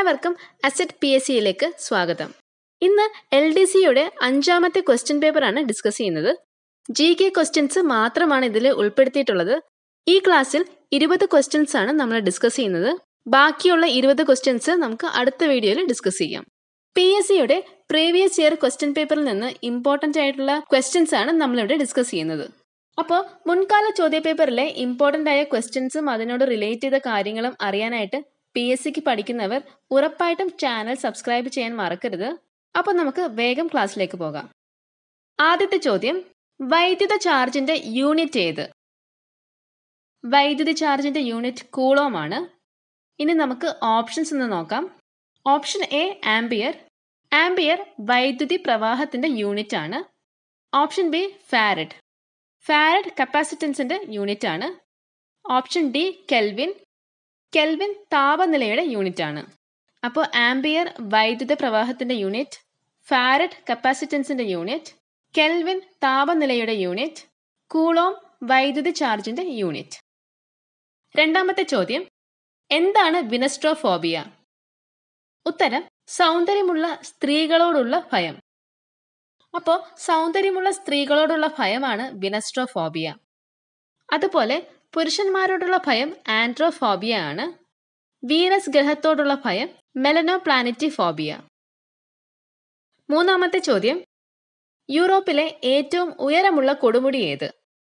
എല്ലാവർക്കും asset P S സിയിലേക്ക് സ്വാഗതം ഇന്ന് എൽ ഡി സിയുടെ അഞ്ചാമത്തെ ക്വസ്റ്റ്യൻ പേപ്പറാണ് ഡിസ്കസ് ചെയ്യുന്നത് ജി കെ ക്വസ്റ്റ്യൻസ് മാത്രമാണ് ഇതിൽ ഉൾപ്പെടുത്തിയിട്ടുള്ളത് ഈ ക്ലാസ്സിൽ ഇരുപത് ക്വസ്റ്റ്യൻസ് ആണ് നമ്മൾ ഡിസ്കസ് ചെയ്യുന്നത് ബാക്കിയുള്ള ഇരുപത് ക്വസ്റ്റ്യൻസ് നമുക്ക് അടുത്ത വീഡിയോയിൽ ഡിസ്കസ് ചെയ്യാം പി എസ് സിയുടെ പ്രീവിയസ് ഇയർ ക്വസ്റ്റ്യൻ പേപ്പറിൽ നിന്ന് ഇമ്പോർട്ടൻ്റ് ആയിട്ടുള്ള ക്വസ്റ്റ്യൻസ് ആണ് നമ്മളിവിടെ ഡിസ്കസ് ചെയ്യുന്നത് അപ്പോൾ മുൻകാല ചോദ്യപേപ്പറിലെ ഇമ്പോർട്ടൻ്റ് ആയ ക്വസ്റ്റ്യൻസും അതിനോട് റിലേറ്റ് ചെയ്ത കാര്യങ്ങളും അറിയാനായിട്ട് പി എസ് സിക്ക് പഠിക്കുന്നവർ ഉറപ്പായിട്ടും ചാനൽ സബ്സ്ക്രൈബ് ചെയ്യാൻ മറക്കരുത് അപ്പോൾ നമുക്ക് വേഗം ക്ലാസ്സിലേക്ക് പോകാം ആദ്യത്തെ ചോദ്യം വൈദ്യുത ചാർജിന്റെ യൂണിറ്റ് ഏത് വൈദ്യുതി ചാർജിന്റെ യൂണിറ്റ് കൂളോമാണ് ഇനി നമുക്ക് ഓപ്ഷൻസ് ഒന്ന് നോക്കാം ഓപ്ഷൻ എ ആംബിയർ ആംബിയർ വൈദ്യുതി പ്രവാഹത്തിന്റെ യൂണിറ്റ് ആണ് ഓപ്ഷൻ ബി ഫാരഡ് ഫാരഡ് കപ്പാസിറ്റൻസിന്റെ യൂണിറ്റ് ആണ് ഓപ്ഷൻ ഡി കെൽവിൻ കെൽവിൻ താപനിലയുടെ യൂണിറ്റ് ആണ് അപ്പോൾ ആംബിയർ വൈദ്യുത പ്രവാഹത്തിന്റെ യൂണിറ്റ് ഫാരഡ് കപ്പാസിറ്റൻസിന്റെ യൂണിറ്റ് കെൽവിൻ താപനിലയുടെ യൂണിറ്റ് കൂളോം വൈദ്യുതി ചാർജിന്റെ യൂണിറ്റ് രണ്ടാമത്തെ ചോദ്യം എന്താണ് വിനസ്ട്രോഫോബിയ ഉത്തരം സൗന്ദര്യമുള്ള സ്ത്രീകളോടുള്ള ഭയം അപ്പോൾ സൗന്ദര്യമുള്ള സ്ത്രീകളോടുള്ള ഭയമാണ് വിനസ്ട്രോഫോബിയ അതുപോലെ പുരുഷന്മാരോടുള്ള ഭയം ആൻഡ്രോഫോബിയ ആണ് വീനസ് ഗ്രഹത്തോടുള്ള ഭയം മെലനോ പ്ലാനറ്റി ഫോബിയ മൂന്നാമത്തെ ചോദ്യം യൂറോപ്പിലെ ഏറ്റവും ഉയരമുള്ള കൊടുമുടി ഏത്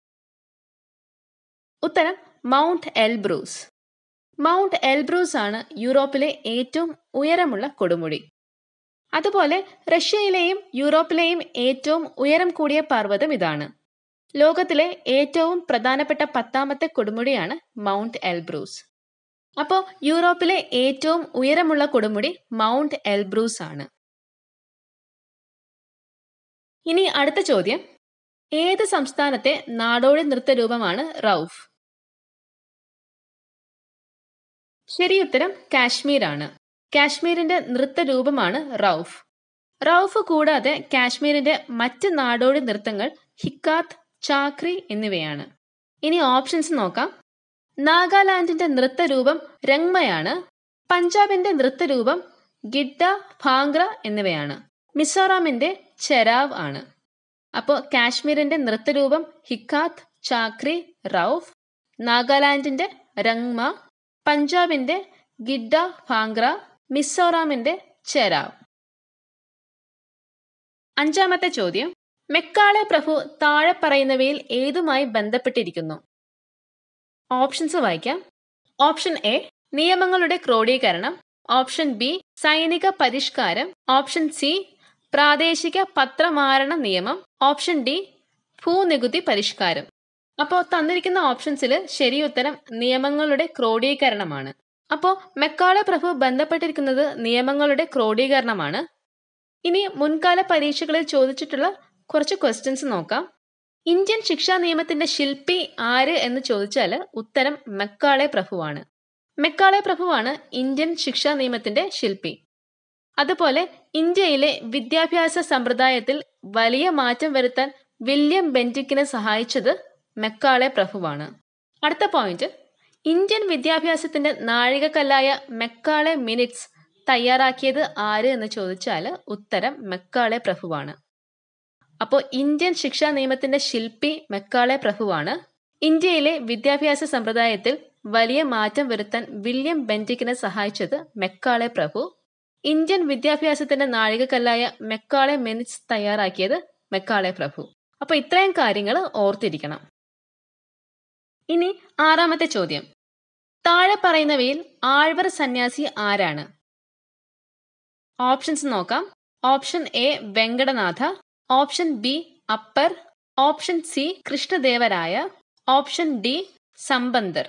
ഉത്തരം മൗണ്ട് എൽബ്രൂസ് മൗണ്ട് എൽബ്രൂസ് ആണ് യൂറോപ്പിലെ ഏറ്റവും ഉയരമുള്ള കൊടുമുടി അതുപോലെ റഷ്യയിലെയും യൂറോപ്പിലെയും ഏറ്റവും ഉയരം കൂടിയ പർവ്വതം ഇതാണ് ലോകത്തിലെ ഏറ്റവും പ്രധാനപ്പെട്ട പത്താമത്തെ കൊടുമുടിയാണ് മൗണ്ട് എൽബ്രൂസ് അപ്പോൾ യൂറോപ്പിലെ ഏറ്റവും ഉയരമുള്ള കൊടുമുടി മൗണ്ട് എൽബ്രൂസ് ആണ് ഇനി അടുത്ത ചോദ്യം ഏത് സംസ്ഥാനത്തെ നാടോടി നൃത്തരൂപമാണ് റൌഫ് ശരിയുത്തരം കാശ്മീരാണ് കാശ്മീരിന്റെ നൃത്തരൂപമാണ് റൌഫ് റൌഫ് കൂടാതെ കാശ്മീരിന്റെ മറ്റ് നാടോടി നൃത്തങ്ങൾ ഹിക്കാത്ത് ചാക്രി എന്നിവയാണ് ഇനി ഓപ്ഷൻസ് നോക്കാം നാഗാലാൻഡിന്റെ നൃത്തരൂപം രംഗ്മയാണ് പഞ്ചാബിന്റെ നൃത്തരൂപം ഗിഡ്ഡ ഭാംഗ്ര എന്നിവയാണ് മിസോറാമിന്റെ ചെരാവ് ആണ് അപ്പോൾ കാശ്മീരിന്റെ നൃത്തരൂപം ഹിക്കാത്ത് ചാക്രി റൌഫ് നാഗാലാൻഡിന്റെ രംഗ്മ പഞ്ചാബിന്റെ ഗിഡ്ഡ ഭാംഗ്ര മിസോറാമിന്റെ ചെരാവ് അഞ്ചാമത്തെ ചോദ്യം മെക്കാളെ പ്രഭു താഴെ പറയുന്നവയിൽ ഏതുമായി ബന്ധപ്പെട്ടിരിക്കുന്നു ഓപ്ഷൻസ് വായിക്കാം ഓപ്ഷൻ എ നിയമങ്ങളുടെ ക്രോഡീകരണം ഓപ്ഷൻ ബി സൈനിക പരിഷ്കാരം ഓപ്ഷൻ സി പ്രാദേശിക പത്രമാരണ നിയമം ഓപ്ഷൻ ഡി ഭൂനികുതി പരിഷ്കാരം അപ്പോൾ തന്നിരിക്കുന്ന ഓപ്ഷൻസിൽ ശരിയുത്തരം നിയമങ്ങളുടെ ക്രോഡീകരണമാണ് അപ്പോൾ മെക്കാളെ പ്രഭു ബന്ധപ്പെട്ടിരിക്കുന്നത് നിയമങ്ങളുടെ ക്രോഡീകരണമാണ് ഇനി മുൻകാല പരീക്ഷകളിൽ ചോദിച്ചിട്ടുള്ള കുറച്ച് ക്വസ്റ്റ്യൻസ് നോക്കാം ഇന്ത്യൻ ശിക്ഷാ നിയമത്തിന്റെ ശില്പി ആര് എന്ന് ചോദിച്ചാൽ ഉത്തരം മെക്കാളെ പ്രഭുവാണ് മെക്കാളെ പ്രഭുവാണ് ഇന്ത്യൻ ശിക്ഷാ നിയമത്തിന്റെ ശില്പി അതുപോലെ ഇന്ത്യയിലെ വിദ്യാഭ്യാസ സമ്പ്രദായത്തിൽ വലിയ മാറ്റം വരുത്താൻ വില്യം ബെന്റിക്കിനെ സഹായിച്ചത് മെക്കാളെ പ്രഭുവാണ് അടുത്ത പോയിന്റ് ഇന്ത്യൻ വിദ്യാഭ്യാസത്തിന്റെ നാഴികക്കല്ലായ മെക്കാളെ മിനിറ്റ്സ് തയ്യാറാക്കിയത് ആര് എന്ന് ചോദിച്ചാൽ ഉത്തരം മെക്കാളെ പ്രഭുവാണ് അപ്പോൾ ഇന്ത്യൻ ശിക്ഷാ നിയമത്തിന്റെ ശില്പി മെക്കാളെ പ്രഭുവാണ് ഇന്ത്യയിലെ വിദ്യാഭ്യാസ സമ്പ്രദായത്തിൽ വലിയ മാറ്റം വരുത്താൻ വില്യം ബെന്റിക്കിനെ സഹായിച്ചത് മെക്കാളെ പ്രഭു ഇന്ത്യൻ വിദ്യാഭ്യാസത്തിന്റെ നാഴികക്കല്ലായ മെക്കാളെ മിനിറ്റ്സ് തയ്യാറാക്കിയത് മെക്കാളെ പ്രഭു അപ്പൊ ഇത്രയും കാര്യങ്ങൾ ഓർത്തിരിക്കണം ഇനി ആറാമത്തെ ചോദ്യം താഴെ പറയുന്നവയിൽ ആഴ്വർ സന്യാസി ആരാണ് ഓപ്ഷൻസ് നോക്കാം option A Venkatanatha option B Appar option C Krishnadevaraya option D Sambandar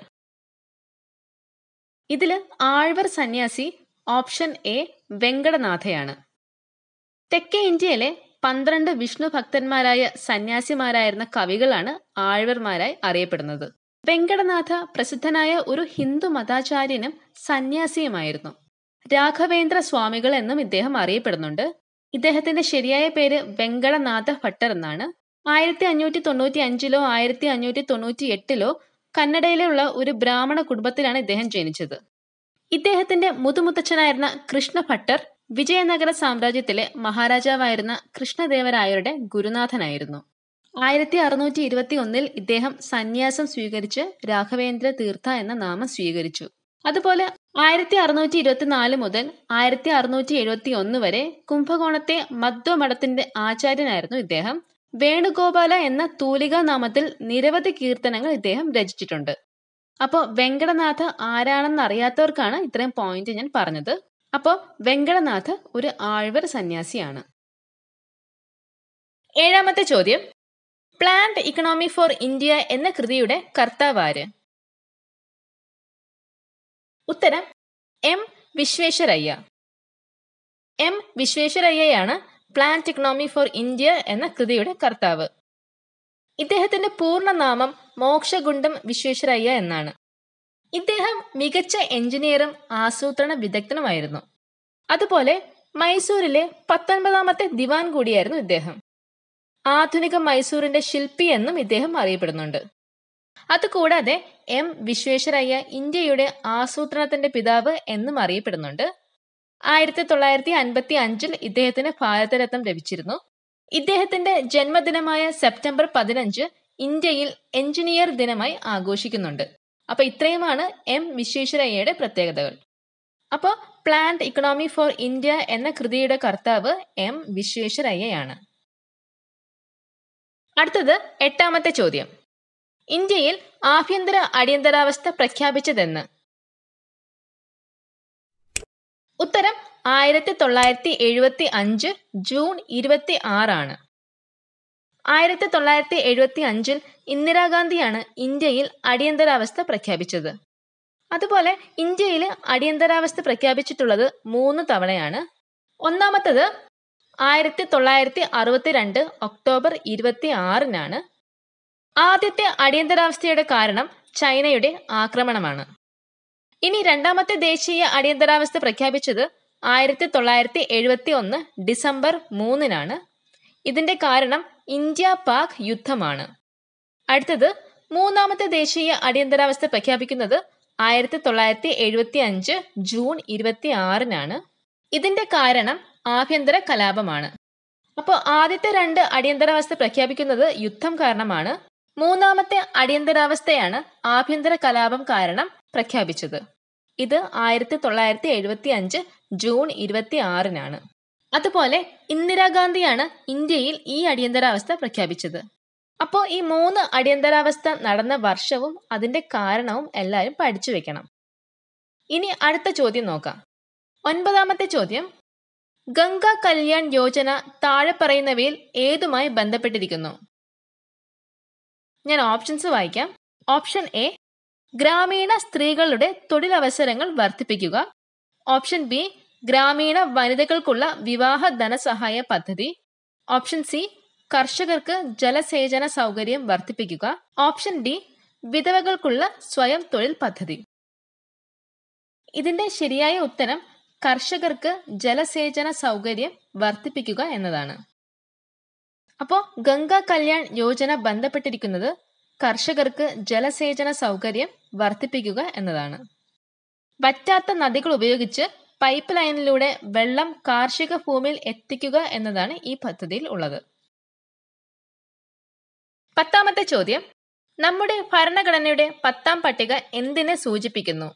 ഇതില് ആഴ്വർ സന്യാസി ഓപ്ഷൻ എ വെങ്കടനാഥയാണ് തെക്കേ ഇന്ത്യയിലെ പന്ത്രണ്ട് വിഷ്ണു ഭക്തന്മാരായ സന്യാസിമാരായിരുന്ന കവികളാണ് ആഴ്വർമാരായി അറിയപ്പെടുന്നത് വെങ്കടനാഥ പ്രസിദ്ധനായ ഒരു ഹിന്ദു മതാചാര്യനും സന്യാസിയുമായിരുന്നു രാഘവേന്ദ്ര സ്വാമികൾ എന്നും ഇദ്ദേഹം അറിയപ്പെടുന്നുണ്ട് ഇദ്ദേഹത്തിന്റെ ശരിയായ പേര് വെങ്കടനാഥ ഭട്ടർ എന്നാണ് ആയിരത്തി അഞ്ഞൂറ്റി തൊണ്ണൂറ്റി അഞ്ചിലോ ആയിരത്തി അഞ്ഞൂറ്റി തൊണ്ണൂറ്റി എട്ടിലോ കന്നഡയിലുള്ള ഒരു ബ്രാഹ്മണ കുടുംബത്തിലാണ് ഇദ്ദേഹം ജനിച്ചത് ഇദ്ദേഹത്തിന്റെ മുതുമുത്തച്ഛനായിരുന്ന കൃഷ്ണഭട്ടർ വിജയനഗര സാമ്രാജ്യത്തിലെ മഹാരാജാവായിരുന്ന കൃഷ്ണദേവരായരുടെ ഗുരുനാഥനായിരുന്നു ആയിരത്തി അറുന്നൂറ്റി ഇരുപത്തി ഒന്നിൽ ഇദ്ദേഹം സന്യാസം സ്വീകരിച്ച് രാഘവേന്ദ്ര തീർത്ഥ എന്ന നാമം സ്വീകരിച്ചു അതുപോലെ ആയിരത്തി അറുന്നൂറ്റി ഇരുപത്തിനാല് മുതൽ ആയിരത്തി അറുന്നൂറ്റി എഴുപത്തി ഒന്ന് വരെ കുംഭകോണത്തെ മധ്വ മഠത്തിന്റെ ആചാര്യനായിരുന്നു ഇദ്ദേഹം വേണുഗോപാല എന്ന തൂലികാ നാമത്തിൽ നിരവധി കീർത്തനങ്ങൾ ഇദ്ദേഹം രചിച്ചിട്ടുണ്ട് അപ്പോൾ വെങ്കടനാഥ ആരാണെന്ന് അറിയാത്തവർക്കാണ് ഇത്രയും പോയിന്റ് ഞാൻ പറഞ്ഞത് അപ്പോൾ വെങ്കടനാഥ ഒരു ആഴ്വർ സന്യാസിയാണ് ഏഴാമത്തെ ചോദ്യം പ്ലാന്റ് ഇക്കണോമി ഫോർ ഇന്ത്യ എന്ന കൃതിയുടെ കർത്താവാര് ഉത്തരം എം വിശ്വേശ്വരയ്യ എം വിശ്വേശ്വരയ്യയാണ് പ്ലാന്റ് ഇക്കണോമി ഫോർ ഇന്ത്യ എന്ന കൃതിയുടെ കർത്താവ് ഇദ്ദേഹത്തിന്റെ പൂർണ്ണനാമം മോക്ഷഗുണ്ടം വിശ്വേശ്വരയ്യ എന്നാണ് ഇദ്ദേഹം മികച്ച എഞ്ചിനീയറും ആസൂത്രണ വിദഗ്ധനുമായിരുന്നു അതുപോലെ മൈസൂരിലെ പത്തൊൻപതാമത്തെ ദിവാൻ കൂടിയായിരുന്നു ഇദ്ദേഹം ആധുനിക മൈസൂരിന്റെ ശില്പി എന്നും ഇദ്ദേഹം അറിയപ്പെടുന്നുണ്ട് അതുകൂടാതെ എം വിശ്വേശ്വരയ്യ ഇന്ത്യയുടെ ആസൂത്രണത്തിന്റെ പിതാവ് എന്നും അറിയപ്പെടുന്നുണ്ട് ആയിരത്തി തൊള്ളായിരത്തി അൻപത്തി അഞ്ചിൽ ഇദ്ദേഹത്തിന് ഭാരതരത്നം ലഭിച്ചിരുന്നു ഇദ്ദേഹത്തിന്റെ ജന്മദിനമായ സെപ്റ്റംബർ പതിനഞ്ച് ഇന്ത്യയിൽ എഞ്ചിനീയർ ദിനമായി ആഘോഷിക്കുന്നുണ്ട് അപ്പൊ ഇത്രയുമാണ് എം വിശ്വേശ്വരയ്യയുടെ പ്രത്യേകതകൾ അപ്പോൾ പ്ലാന്റ് ഇക്കണോമി ഫോർ ഇന്ത്യ എന്ന കൃതിയുടെ കർത്താവ് എം വിശ്വേശ്വരയ്യയാണ് അടുത്തത് എട്ടാമത്തെ ചോദ്യം ഇന്ത്യയിൽ ആഭ്യന്തര അടിയന്തരാവസ്ഥ പ്രഖ്യാപിച്ചതെന്ന് ഉത്തരം ആയിരത്തി തൊള്ളായിരത്തി എഴുപത്തി അഞ്ച് ജൂൺ ഇരുപത്തി ആറാണ് ആയിരത്തി തൊള്ളായിരത്തി എഴുപത്തി അഞ്ചിൽ ഇന്ദിരാഗാന്ധിയാണ് ഇന്ത്യയിൽ അടിയന്തരാവസ്ഥ പ്രഖ്യാപിച്ചത് അതുപോലെ ഇന്ത്യയിൽ അടിയന്തരാവസ്ഥ പ്രഖ്യാപിച്ചിട്ടുള്ളത് മൂന്ന് തവണയാണ് ഒന്നാമത്തത് ആയിരത്തി തൊള്ളായിരത്തി അറുപത്തിരണ്ട് ഒക്ടോബർ ഇരുപത്തി ആറിനാണ് ആദ്യത്തെ അടിയന്തരാവസ്ഥയുടെ കാരണം ചൈനയുടെ ആക്രമണമാണ് ഇനി രണ്ടാമത്തെ ദേശീയ അടിയന്തരാവസ്ഥ പ്രഖ്യാപിച്ചത് ആയിരത്തി തൊള്ളായിരത്തി എഴുപത്തി ഒന്ന് ഡിസംബർ മൂന്നിനാണ് ഇതിന്റെ കാരണം ഇന്ത്യ പാക് യുദ്ധമാണ് അടുത്തത് മൂന്നാമത്തെ ദേശീയ അടിയന്തരാവസ്ഥ പ്രഖ്യാപിക്കുന്നത് ആയിരത്തി തൊള്ളായിരത്തി എഴുപത്തി അഞ്ച് ജൂൺ ഇരുപത്തി ആറിനാണ് ഇതിന്റെ കാരണം ആഭ്യന്തര കലാപമാണ് അപ്പോൾ ആദ്യത്തെ രണ്ട് അടിയന്തരാവസ്ഥ പ്രഖ്യാപിക്കുന്നത് യുദ്ധം കാരണമാണ് മൂന്നാമത്തെ അടിയന്തരാവസ്ഥയാണ് ആഭ്യന്തര കലാപം കാരണം പ്രഖ്യാപിച്ചത് ഇത് ആയിരത്തി തൊള്ളായിരത്തി എഴുപത്തി അഞ്ച് ജൂൺ ഇരുപത്തി ആറിനാണ് അതുപോലെ ഇന്ദിരാഗാന്ധിയാണ് ഇന്ത്യയിൽ ഈ അടിയന്തരാവസ്ഥ പ്രഖ്യാപിച്ചത് അപ്പോൾ ഈ മൂന്ന് അടിയന്തരാവസ്ഥ നടന്ന വർഷവും അതിന്റെ കാരണവും എല്ലാവരും പഠിച്ചു വെക്കണം ഇനി അടുത്ത ചോദ്യം നോക്കാം ഒൻപതാമത്തെ ചോദ്യം ഗംഗ കല്യാൺ യോജന താഴെ പറയുന്നവയിൽ ഏതുമായി ബന്ധപ്പെട്ടിരിക്കുന്നു ഞാൻ ഓപ്ഷൻസ് വായിക്കാം ഓപ്ഷൻ എ ഗ്രാമീണ സ്ത്രീകളുടെ തൊഴിലവസരങ്ങൾ വർദ്ധിപ്പിക്കുക ഓപ്ഷൻ ബി ഗ്രാമീണ വനിതകൾക്കുള്ള വിവാഹ ധനസഹായ പദ്ധതി ഓപ്ഷൻ സി കർഷകർക്ക് ജലസേചന സൗകര്യം വർദ്ധിപ്പിക്കുക ഓപ്ഷൻ ഡി വിധവകൾക്കുള്ള സ്വയം തൊഴിൽ പദ്ധതി ഇതിന്റെ ശരിയായ ഉത്തരം കർഷകർക്ക് ജലസേചന സൗകര്യം വർദ്ധിപ്പിക്കുക എന്നതാണ് അപ്പോൾ ഗംഗ കല്യാൺ യോജന ബന്ധപ്പെട്ടിരിക്കുന്നത് കർഷകർക്ക് ജലസേചന സൗകര്യം വർദ്ധിപ്പിക്കുക എന്നതാണ് വറ്റാത്ത നദികൾ ഉപയോഗിച്ച് പൈപ്പ് ലൈനിലൂടെ വെള്ളം കാർഷിക ഭൂമിയിൽ എത്തിക്കുക എന്നതാണ് ഈ പദ്ധതിയിൽ ഉള്ളത് പത്താമത്തെ ചോദ്യം നമ്മുടെ ഭരണഘടനയുടെ പത്താം പട്ടിക എന്തിനെ സൂചിപ്പിക്കുന്നു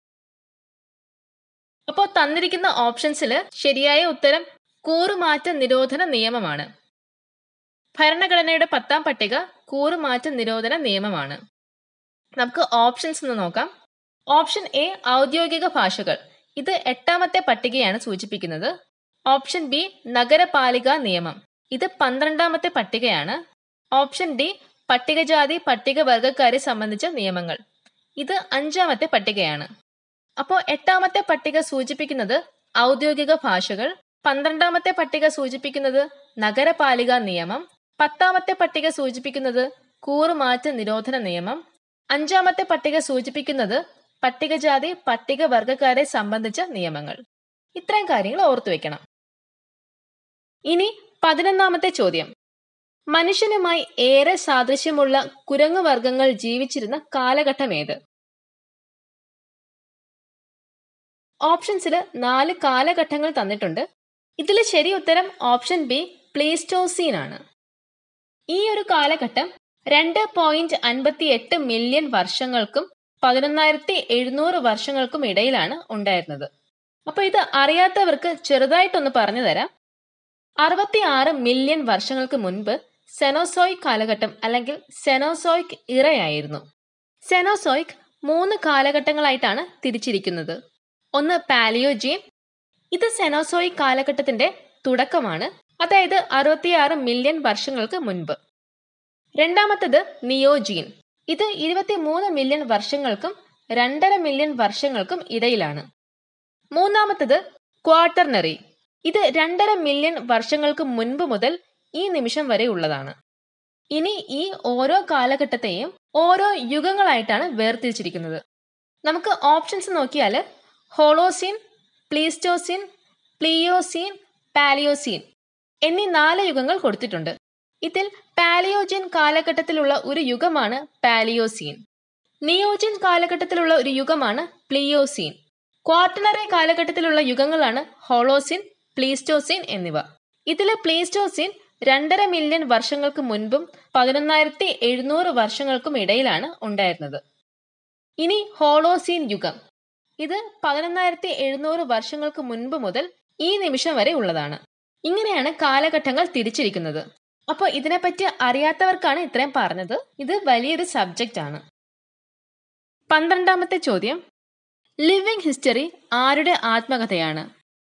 അപ്പോൾ തന്നിരിക്കുന്ന ഓപ്ഷൻസിൽ ശരിയായ ഉത്തരം കൂറുമാറ്റ നിരോധന നിയമമാണ് ഭരണഘടനയുടെ പത്താം പട്ടിക കൂറുമാറ്റ നിരോധന നിയമമാണ് നമുക്ക് ഓപ്ഷൻസ് ഒന്ന് നോക്കാം ഓപ്ഷൻ എ ഔദ്യോഗിക ഭാഷകൾ ഇത് എട്ടാമത്തെ പട്ടികയാണ് സൂചിപ്പിക്കുന്നത് ഓപ്ഷൻ ബി നഗരപാലിക നിയമം ഇത് പന്ത്രണ്ടാമത്തെ പട്ടികയാണ് ഓപ്ഷൻ ഡി പട്ടികജാതി പട്ടികവർഗക്കാരെ സംബന്ധിച്ച നിയമങ്ങൾ ഇത് അഞ്ചാമത്തെ പട്ടികയാണ് അപ്പോൾ എട്ടാമത്തെ പട്ടിക സൂചിപ്പിക്കുന്നത് ഔദ്യോഗിക ഭാഷകൾ പന്ത്രണ്ടാമത്തെ പട്ടിക സൂചിപ്പിക്കുന്നത് നഗരപാലിക നിയമം പത്താമത്തെ പട്ടിക സൂചിപ്പിക്കുന്നത് കൂറുമാറ്റ നിരോധന നിയമം അഞ്ചാമത്തെ പട്ടിക സൂചിപ്പിക്കുന്നത് പട്ടികജാതി പട്ടികവർഗക്കാരെ സംബന്ധിച്ച നിയമങ്ങൾ ഇത്രയും കാര്യങ്ങൾ ഓർത്തു വെക്കണം ഇനി പതിനൊന്നാമത്തെ ചോദ്യം മനുഷ്യനുമായി ഏറെ സാദൃശ്യമുള്ള കുരങ്ങുവർഗങ്ങൾ ജീവിച്ചിരുന്ന കാലഘട്ടം ഏത് ഓപ്ഷൻസിൽ നാല് കാലഘട്ടങ്ങൾ തന്നിട്ടുണ്ട് ഇതിൽ ശരി ഉത്തരം ഓപ്ഷൻ ബി പ്ലേസ്റ്റോസീൻ ആണ് ഈ ഒരു കാലഘട്ടം രണ്ട് പോയിന്റ് അൻപത്തി എട്ട് മില്യൺ വർഷങ്ങൾക്കും പതിനൊന്നായിരത്തി എഴുന്നൂറ് വർഷങ്ങൾക്കും ഇടയിലാണ് ഉണ്ടായിരുന്നത് അപ്പൊ ഇത് അറിയാത്തവർക്ക് ചെറുതായിട്ടൊന്ന് പറഞ്ഞു തരാം അറുപത്തി ആറ് മില്യൺ വർഷങ്ങൾക്ക് മുൻപ് സെനോസോയിക് കാലഘട്ടം അല്ലെങ്കിൽ സെനോസോയിക് ഇറയായിരുന്നു സെനോസോയിക് മൂന്ന് കാലഘട്ടങ്ങളായിട്ടാണ് തിരിച്ചിരിക്കുന്നത് ഒന്ന് പാലിയോജീൻ ഇത് സെനോസോയിക് കാലഘട്ടത്തിന്റെ തുടക്കമാണ് അതായത് അറുപത്തിയാറ് മില്യൺ വർഷങ്ങൾക്ക് മുൻപ് രണ്ടാമത്തത് നിയോജീൻ ഇത് ഇരുപത്തിമൂന്ന് മില്യൺ വർഷങ്ങൾക്കും രണ്ടര മില്യൺ വർഷങ്ങൾക്കും ഇടയിലാണ് മൂന്നാമത്തത് ക്വാർട്ടർനറി ഇത് രണ്ടര മില്യൺ വർഷങ്ങൾക്ക് മുൻപ് മുതൽ ഈ നിമിഷം വരെ ഉള്ളതാണ് ഇനി ഈ ഓരോ കാലഘട്ടത്തെയും ഓരോ യുഗങ്ങളായിട്ടാണ് വേർതിരിച്ചിരിക്കുന്നത് നമുക്ക് ഓപ്ഷൻസ് നോക്കിയാൽ ഹോളോസീൻ പ്ലീസ്റ്റോസീൻ പ്ലിയോസീൻ പാലിയോസീൻ എന്നീ നാല് യുഗങ്ങൾ കൊടുത്തിട്ടുണ്ട് ഇതിൽ പാലിയോജിൻ കാലഘട്ടത്തിലുള്ള ഒരു യുഗമാണ് പാലിയോസീൻ നിയോജിൻ കാലഘട്ടത്തിലുള്ള ഒരു യുഗമാണ് പ്ലിയോസീൻ ക്വാർട്ടനറി കാലഘട്ടത്തിലുള്ള യുഗങ്ങളാണ് ഹോളോസിൻ പ്ലീസ്റ്റോസീൻ എന്നിവ ഇതിലെ പ്ലീസ്റ്റോസീൻ രണ്ടര മില്യൺ വർഷങ്ങൾക്ക് മുൻപും പതിനൊന്നായിരത്തി എഴുന്നൂറ് വർഷങ്ങൾക്കും ഇടയിലാണ് ഉണ്ടായിരുന്നത് ഇനി ഹോളോസീൻ യുഗം ഇത് പതിനൊന്നായിരത്തി എഴുന്നൂറ് വർഷങ്ങൾക്ക് മുൻപ് മുതൽ ഈ നിമിഷം വരെ ഉള്ളതാണ് ഇങ്ങനെയാണ് കാലഘട്ടങ്ങൾ തിരിച്ചിരിക്കുന്നത് അപ്പോൾ ഇതിനെപ്പറ്റി അറിയാത്തവർക്കാണ് ഇത്രയും പറഞ്ഞത് ഇത് വലിയൊരു സബ്ജക്റ്റ് ആണ് പന്ത്രണ്ടാമത്തെ ചോദ്യം ലിവിംഗ് ഹിസ്റ്ററി ആരുടെ ആത്മകഥയാണ്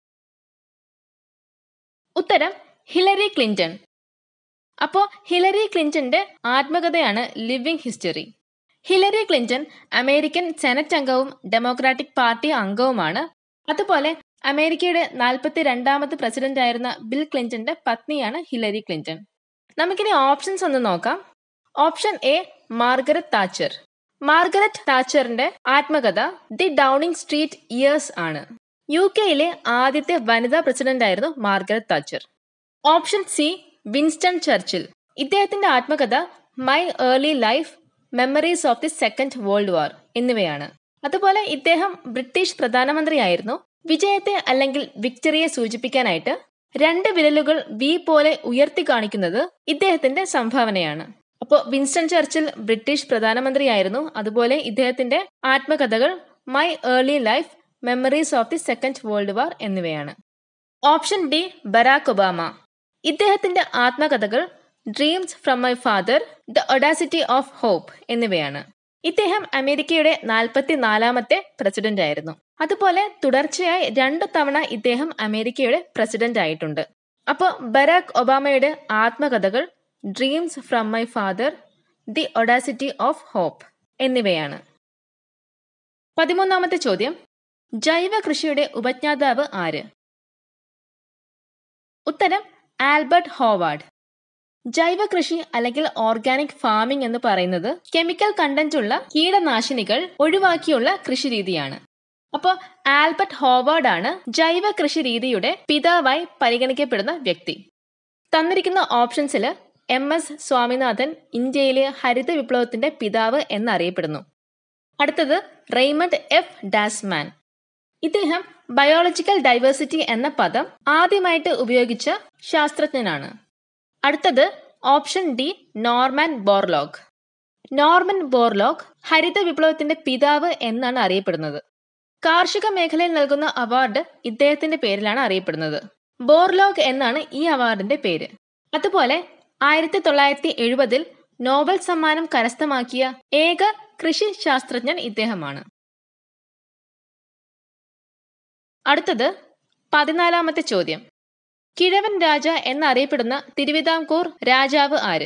ഉത്തരം ഹിലരി ക്ലിന്റൺ അപ്പോൾ ഹിലരി ക്ലിന്റന്റെ ആത്മകഥയാണ് living history Hillary Clinton American senate അംഗവും ഡെമോക്രാറ്റിക് പാർട്ടി അംഗവുമാണ് അതുപോലെ അമേരിക്കയുടെ നാൽപ്പത്തി രണ്ടാമത് പ്രസിഡന്റ് ആയിരുന്ന ബിൽ ക്ലിന്റന്റെ പത്നിയാണ് ഹിലരി ക്ലിന്റൺ നമുക്കിനി ഓപ്ഷൻസ് ഒന്ന് നോക്കാം option A Margaret Thatcher Margaret താച്ചറിന്റെ ആത്മകഥ ദി ഡൗണിംഗ് സ്ട്രീറ്റ് ഇയേഴ്സ് ആണ് യു കെയിലെ ആദ്യത്തെ വനിതാ പ്രസിഡന്റ് ആയിരുന്നു Margaret Thatcher option C Winston Churchill ഇദ്ദേഹത്തിന്റെ ആത്മകഥ my early life memories of the second world war എന്നിവയാണ് അതുപോലെ ഇദ്ദേഹം ബ്രിട്ടീഷ് പ്രധാനമന്ത്രിയായിരുന്നു വിജയത്തെ അല്ലെങ്കിൽ വിക്ടറിയെ സൂചിപ്പിക്കാനായിട്ട് രണ്ട് വിരലുകൾ വി പോലെ ഉയർത്തി കാണിക്കുന്നത് ഇദ്ദേഹത്തിന്റെ സംഭാവനയാണ് അപ്പോൾ വിൻസ്റ്റൺ ചർച്ചിൽ ബ്രിട്ടീഷ് പ്രധാനമന്ത്രിയായിരുന്നു അതുപോലെ ഇദ്ദേഹത്തിന്റെ ആത്മകഥകൾ my early life memories of the second world war എന്നിവയാണ് ഓപ്ഷൻ ഡി ബരാക് ഒബാമ ഇദ്ദേഹത്തിന്റെ ആത്മകഥകൾ dreams from my father the audacity of hope എന്നിവയാണ് ഇദ്ദേഹം അമേരിക്കയുടെ നാൽപ്പത്തി നാലാമത്തെ പ്രസിഡന്റ് ആയിരുന്നു അതുപോലെ തുടർച്ചയായി രണ്ടു തവണ ഇദ്ദേഹം അമേരിക്കയുടെ പ്രസിഡന്റ് ആയിട്ടുണ്ട് അപ്പോൾ ബരാക് ഒബാമയുടെ ആത്മകഥകൾ dreams from my father the audacity of hope എന്നിവയാണ് പതിമൂന്നാമത്തെ ചോദ്യം ജൈവ കൃഷിയുടെ ഉപജ്ഞാതാവ് ആര് ഉത്തരം ആൽബർട്ട് ഹോവാർഡ് ജൈവ കൃഷി അല്ലെങ്കിൽ ഓർഗാനിക് ഫാമിംഗ് എന്ന് പറയുന്നത് കെമിക്കൽ കണ്ടന്റ് ഉള്ള കീടനാശിനികൾ ഒഴിവാക്കിയുള്ള കൃഷി രീതിയാണ് അപ്പോൾ ആൽബർട്ട് ഹോവാർഡ് ആണ് ജൈവ കൃഷി രീതിയുടെ പിതാവായി പരിഗണിക്കപ്പെടുന്ന വ്യക്തി തന്നിരിക്കുന്ന ഓപ്ഷൻസിൽ എം എസ് സ്വാമിനാഥൻ ഇന്ത്യയിലെ ഹരിത വിപ്ലവത്തിന്റെ പിതാവ് എന്നറിയപ്പെടുന്നു അടുത്തത് റെയ്മണ്ട് എഫ് ഡാസ്മാൻ ഇദ്ദേഹം ബയോളജിക്കൽ ഡൈവേഴ്സിറ്റി എന്ന പദം ആദ്യമായിട്ട് ഉപയോഗിച്ച ശാസ്ത്രജ്ഞനാണ് അടുത്തത് option D Norman Borlaug Norman Borlaug ഹരിത വിപ്ലവത്തിന്റെ പിതാവ് എന്നാണ് അറിയപ്പെടുന്നത് കാർഷിക മേഖലയിൽ നൽകുന്ന അവാർഡ് ഇദ്ദേഹത്തിന്റെ പേരിലാണ് അറിയപ്പെടുന്നത് ബോർലോഗ് എന്നാണ് ഈ അവാർഡിന്റെ പേര് അതുപോലെ ആയിരത്തി തൊള്ളായിരത്തി എഴുപതിൽ നോബൽ സമ്മാനം കരസ്ഥമാക്കിയ ഏക കൃഷി ശാസ്ത്രജ്ഞൻ ഇദ്ദേഹമാണ് അടുത്തത് പതിനാലാമത്തെ ചോദ്യം കിഴവൻ രാജ എന്നറിയപ്പെടുന്ന തിരുവിതാംകൂർ രാജാവ് ആര്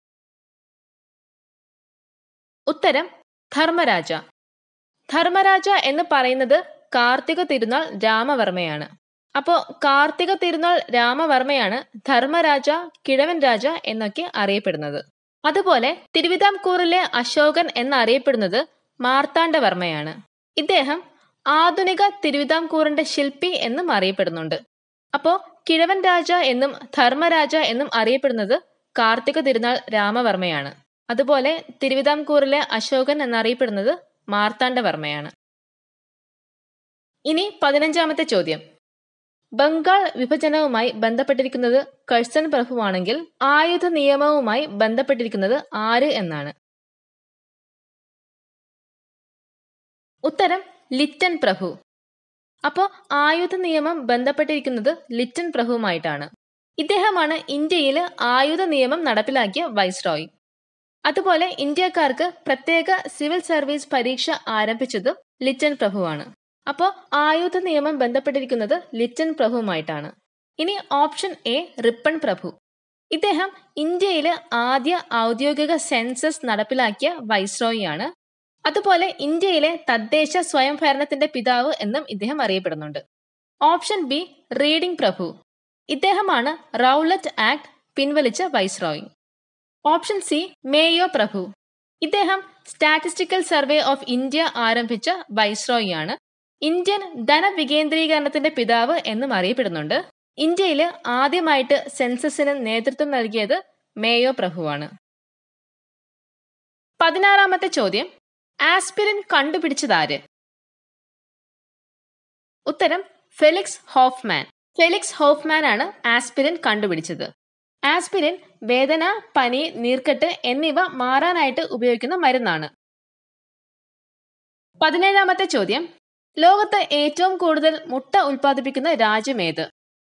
ഉത്തരം ധർമ്മരാജ ധർമ്മരാജ എന്ന് പറയുന്നത് കാർത്തിക തിരുനാൾ രാമവർമ്മയാണ് അപ്പോൾ കാർത്തിക തിരുനാൾ രാമവർമ്മയാണ് ധർമ്മരാജ കിഴവൻ രാജ എന്നൊക്കെ അറിയപ്പെടുന്നത് അതുപോലെ തിരുവിതാംകൂറിലെ അശോകൻ എന്നറിയപ്പെടുന്നത് മാർത്താണ്ഡവർമ്മയാണ് ഇദ്ദേഹം ആധുനിക തിരുവിതാംകൂറിന്റെ ശില്പി എന്നും അറിയപ്പെടുന്നുണ്ട് അപ്പോ കിഴവൻ രാജ എന്നും ധർമ്മരാജ എന്നും അറിയപ്പെടുന്നത് കാർത്തിക തിരുനാൾ രാമവർമ്മയാണ് അതുപോലെ തിരുവിതാംകൂറിലെ അശോകൻ എന്നറിയപ്പെടുന്നത് മാർത്താണ്ഡവർമ്മയാണ് ഇനി പതിനഞ്ചാമത്തെ ചോദ്യം ബംഗാൾ വിഭജനവുമായി ബന്ധപ്പെട്ടിരിക്കുന്നത് കഴ്സൺ പ്രഭുവാണെങ്കിൽ ആയുധ നിയമവുമായി ബന്ധപ്പെട്ടിരിക്കുന്നത് ആര് എന്നാണ് ഉത്തരം ലിറ്റൻ പ്രഭു അപ്പോൾ ആയുധ നിയമം ബന്ധപ്പെട്ടിരിക്കുന്നത് ലിറ്റൻ പ്രഭുവുമായിട്ടാണ് ഇദ്ദേഹമാണ് ഇന്ത്യയിൽ ആയുധ നിയമം നടപ്പിലാക്കിയ വൈസ്രോയ് അതുപോലെ ഇന്ത്യക്കാർക്ക് പ്രത്യേക സിവിൽ സർവീസ് പരീക്ഷ ആരംഭിച്ചതും ലിറ്റൻ പ്രഭുവാണ് അപ്പോൾ ആയുധ നിയമം ബന്ധപ്പെട്ടിരിക്കുന്നത് ലിറ്റൻ പ്രഭുവുമായിട്ടാണ് ഇനി ഓപ്ഷൻ എ റിപ്പൺ പ്രഭു ഇദ്ദേഹം ഇന്ത്യയിലെ ആദ്യ ഔദ്യോഗിക സെൻസസ് നടപ്പിലാക്കിയ വൈസ്രോയിയാണ് അതുപോലെ ഇന്ത്യയിലെ തദ്ദേശ സ്വയംഭരണത്തിന്റെ പിതാവ് എന്നും ഇദ്ദേഹം അറിയപ്പെടുന്നുണ്ട് ഓപ്ഷൻ ബി റീഡിംഗ് പ്രഭു ഇദ്ദേഹമാണ് റൗലറ്റ് ആക്ട് പിൻവലിച്ച വൈസ്രോയി ഓപ്ഷൻ സി മേയോ പ്രഭു ഇദ്ദേഹം സ്റ്റാറ്റിസ്റ്റിക്കൽ സർവേ ഓഫ് ഇന്ത്യ ആരംഭിച്ച വൈസ്രോയിയാണ് ഇന്ത്യൻ ധനവികേന്ദ്രീകരണത്തിന്റെ പിതാവ് എന്നും അറിയപ്പെടുന്നുണ്ട് ഇന്ത്യയിൽ ആദ്യമായിട്ട് സെൻസസിന് നേതൃത്വം നൽകിയത് മേയോ പ്രഭുവാണ് പതിനാറാമത്തെ ചോദ്യം ആസ്പിരിൻ കണ്ടുപിടിച്ചതാര് ഉത്തരം ഫെലിക്സ് ഹോഫ്മാൻ ഫെലിക്സ് ഹോഫ്മാൻ ആണ് ആസ്പിരിൻ കണ്ടുപിടിച്ചത് ആസ്പിരിൻ വേദന പനി നീർക്കെട്ട് എന്നിവ മാറാനായിട്ട് ഉപയോഗിക്കുന്ന മരുന്നാണ് പതിനേഴാമത്തെ ചോദ്യം ലോകത്ത് ഏറ്റവും കൂടുതൽ മുട്ട ഉൽപ്പാദിപ്പിക്കുന്ന രാജ്യം ഏത്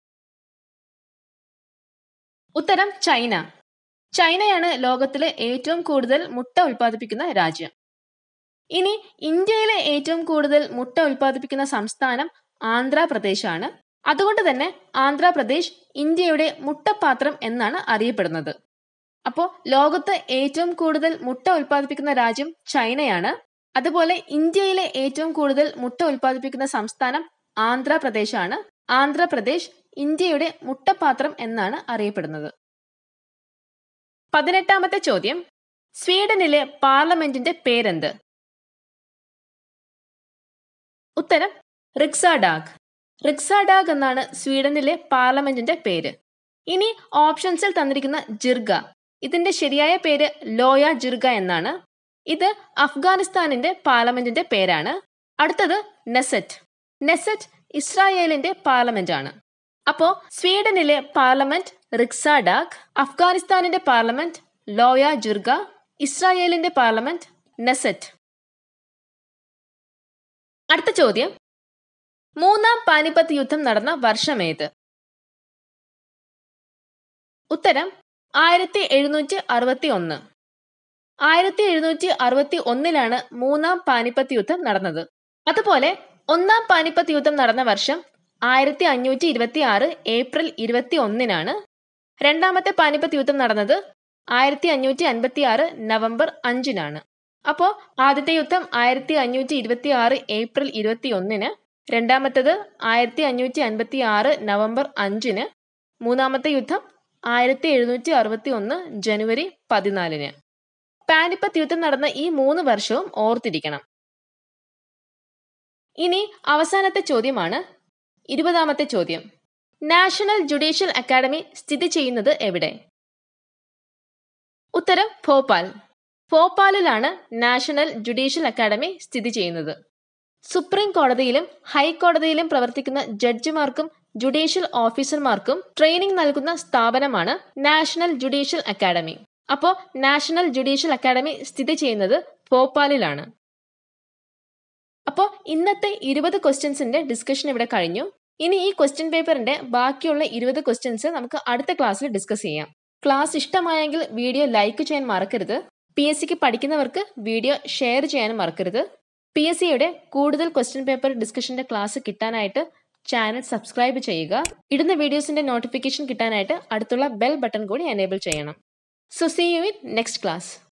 ഉത്തരം ചൈന ചൈനയാണ് ലോകത്തിലെ ഏറ്റവും കൂടുതൽ മുട്ട ഉൽപ്പാദിപ്പിക്കുന്ന രാജ്യം ഇനി ഇന്ത്യയിലെ ഏറ്റവും കൂടുതൽ മുട്ട ഉൽപ്പാദിപ്പിക്കുന്ന സംസ്ഥാനം ആന്ധ്രാപ്രദേശാണ് അതുകൊണ്ട് തന്നെ ആന്ധ്രാപ്രദേശ് ഇന്ത്യയുടെ മുട്ടപാത്രം എന്നാണ് അറിയപ്പെടുന്നത് അപ്പോൾ ലോകത്ത് ഏറ്റവും കൂടുതൽ മുട്ട ഉൽപ്പാദിപ്പിക്കുന്ന രാജ്യം ചൈനയാണ് അതുപോലെ ഇന്ത്യയിലെ ഏറ്റവും കൂടുതൽ മുട്ട ഉൽപ്പാദിപ്പിക്കുന്ന സംസ്ഥാനം ആന്ധ്രാപ്രദേശാണ് ആന്ധ്രാപ്രദേശ് ഇന്ത്യയുടെ മുട്ടപാത്രം എന്നാണ് അറിയപ്പെടുന്നത് പതിനെട്ടാമത്തെ ചോദ്യം സ്വീഡനിലെ പാർലമെന്റിന്റെ പേരെന്ത് ഉത്തരം റിക്സാഡാഗ് റിക്സാഡാഗ് എന്നാണ് സ്വീഡനിലെ പാർലമെന്റിന്റെ പേര് ഇനി ഓപ്ഷൻസിൽ തന്നിരിക്കുന്ന ജിർഗ ഇതിന്റെ ശരിയായ പേര് ലോയ ജിർഗ എന്നാണ് ഇത് അഫ്ഗാനിസ്ഥാനിന്റെ പാർലമെന്റിന്റെ പേരാണ് അടുത്തത് നെസറ്റ് നെസറ്റ് ഇസ്രായേലിന്റെ പാർലമെന്റ് ആണ് അപ്പോ സ്വീഡനിലെ പാർലമെന്റ് റിക്സാഡാഗ് അഫ്ഗാനിസ്ഥാനിന്റെ പാർലമെന്റ് ലോയ ജിർഗ ഇസ്രായേലിന്റെ പാർലമെന്റ് നെസറ്റ് അടുത്ത ചോദ്യം മൂന്നാം പാനിപ്പത്ത് യുദ്ധം നടന്ന വർഷമേത് ഉത്തരം ആയിരത്തി എഴുന്നൂറ്റി അറുപത്തി ഒന്ന് ആയിരത്തി എഴുന്നൂറ്റി അറുപത്തി ഒന്നിലാണ് മൂന്നാം പാനിപ്പത്ത് യുദ്ധം നടന്നത് അതുപോലെ ഒന്നാം പാനിപ്പത്ത് യുദ്ധം നടന്ന വർഷം ആയിരത്തി അഞ്ഞൂറ്റി ഇരുപത്തി ആറ് ഏപ്രിൽ ഇരുപത്തി ഒന്നിനാണ് രണ്ടാമത്തെ പാനിപ്പത്ത് യുദ്ധം നടന്നത് ആയിരത്തി അഞ്ഞൂറ്റി അൻപത്തി ആറ് നവംബർ അഞ്ചിനാണ് അപ്പോൾ ആദ്യത്തെ യുദ്ധം ആയിരത്തി അഞ്ഞൂറ്റി ഇരുപത്തി ആറ് ഏപ്രിൽ ഇരുപത്തി ഒന്നിന് രണ്ടാമത്തേത് ആയിരത്തി അഞ്ഞൂറ്റി അൻപത്തി ആറ് നവംബർ അഞ്ചിന് മൂന്നാമത്തെ യുദ്ധം ആയിരത്തി എഴുന്നൂറ്റി അറുപത്തി ഒന്ന് ജനുവരി പതിനാലിന് പാനിപ്പത്ത് യുദ്ധം നടന്ന ഈ മൂന്ന് വർഷവും ഓർത്തിരിക്കണം ഇനി അവസാനത്തെ ചോദ്യമാണ് ഇരുപതാമത്തെ ചോദ്യം നാഷണൽ ജുഡീഷ്യൽ അക്കാദമി സ്ഥിതി ചെയ്യുന്നത് എവിടെ ഉത്തരം ഭോപ്പാൽ ഭോപ്പാലിലാണ് നാഷണൽ ജുഡീഷ്യൽ അക്കാദമി സ്ഥിതി ചെയ്യുന്നത് സുപ്രീം കോടതിയിലും ഹൈക്കോടതിയിലും പ്രവർത്തിക്കുന്ന ജഡ്ജിമാർക്കും ജുഡീഷ്യൽ ഓഫീസർമാർക്കും ട്രെയിനിങ് നൽകുന്ന സ്ഥാപനമാണ് നാഷണൽ ജുഡീഷ്യൽ അക്കാദമി അപ്പോൾ നാഷണൽ ജുഡീഷ്യൽ അക്കാദമി സ്ഥിതി ചെയ്യുന്നത് ഭോപ്പാലിലാണ് അപ്പോൾ ഇന്നത്തെ ഇരുപത് ക്വസ്റ്റ്യൻസിന്റെ ഡിസ്കഷൻ ഇവിടെ കഴിഞ്ഞു ഇനി ഈ ക്വസ്റ്റ്യൻ പേപ്പറിന്റെ ബാക്കിയുള്ള ഇരുപത് ക്വസ്റ്റ്യൻസ് നമുക്ക് അടുത്ത ക്ലാസ്സിൽ ഡിസ്കസ് ചെയ്യാം ക്ലാസ് ഇഷ്ടമായെങ്കിൽ വീഡിയോ ലൈക്ക് ചെയ്യാൻ മറക്കരുത് പി എസ് സിക്ക് പഠിക്കുന്നവർക്ക് വീഡിയോ ഷെയർ ചെയ്യാനും മറക്കരുത് പി എസ് സിയുടെ കൂടുതൽ ക്വസ്റ്റ്യൻ പേപ്പർ ഡിസ്കഷന്റെ ക്ലാസ് കിട്ടാനായിട്ട് ചാനൽ സബ്സ്ക്രൈബ് ചെയ്യുക ഇടുന്ന വീഡിയോസിന്റെ നോട്ടിഫിക്കേഷൻ കിട്ടാനായിട്ട് അടുത്തുള്ള ബെൽ ബട്ടൺ കൂടി എനേബിൾ ചെയ്യണം so see you in next class